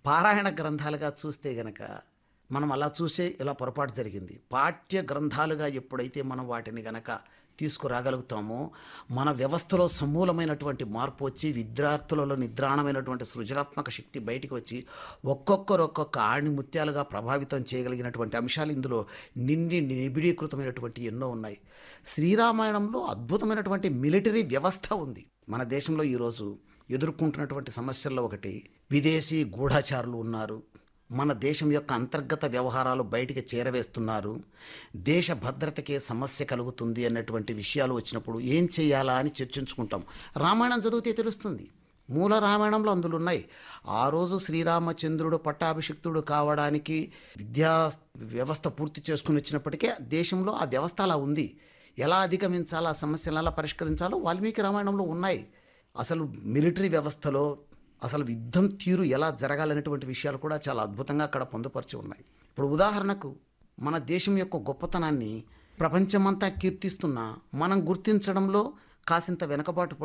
పారాయణ గ్రంథాలుగా చూస్తే గనక మనం అలా చూసే ఇలా పొరపాటు జరిగింది పాఠ్య గ్రంథాలుగా ఎప్పుడైతే మనం వాటిని గనక తీసుకురాగలుగుతామో మన వ్యవస్థలో సమూలమైనటువంటి మార్పు వచ్చి విద్యార్థులలో నిద్రాణమైనటువంటి సృజనాత్మక శక్తి బయటికి వచ్చి ఒక్కొక్కరు ఒక్కొక్క ఆణి ముత్యాలుగా ప్రభావితం చేయగలిగినటువంటి అంశాలు ఇందులో నిండి నిబిడీకృతమైనటువంటి ఎన్నో ఉన్నాయి శ్రీరామాయణంలో అద్భుతమైనటువంటి మిలిటరీ వ్యవస్థ ఉంది మన దేశంలో ఈరోజు ఎదుర్కొంటున్నటువంటి సమస్యల్లో ఒకటి విదేశీ గూఢచారులు ఉన్నారు మన దేశం యొక్క అంతర్గత వ్యవహారాలు బయటికి చేరవేస్తున్నారు దేశ భద్రతకే సమస్య కలుగుతుంది అన్నటువంటి విషయాలు వచ్చినప్పుడు ఏం చేయాలా అని చర్చించుకుంటాం రామాయణం చదివితే తెలుస్తుంది మూల రామాయణంలో అందులో ఉన్నాయి ఆ రోజు శ్రీరామచంద్రుడు పట్టాభిషిక్తుడు కావడానికి విద్యా వ్యవస్థ పూర్తి చేసుకుని వచ్చినప్పటికే దేశంలో ఆ వ్యవస్థ అలా ఉంది ఎలా అధిగమించాలో ఆ సమస్యలను ఎలా పరిష్కరించాలో వాల్మీకి రామాయణంలో ఉన్నాయి అసలు మిలిటరీ వ్యవస్థలో అసలు యుద్ధం తీరు ఎలా జరగాలనేటువంటి విషయాలు కూడా చాలా అద్భుతంగా అక్కడ పొందుపరిచి ఉన్నాయి ఇప్పుడు ఉదాహరణకు మన దేశం యొక్క గొప్పతనాన్ని ప్రపంచమంతా కీర్తిస్తున్నా మనం గుర్తించడంలో కాసింత వెనకబాటు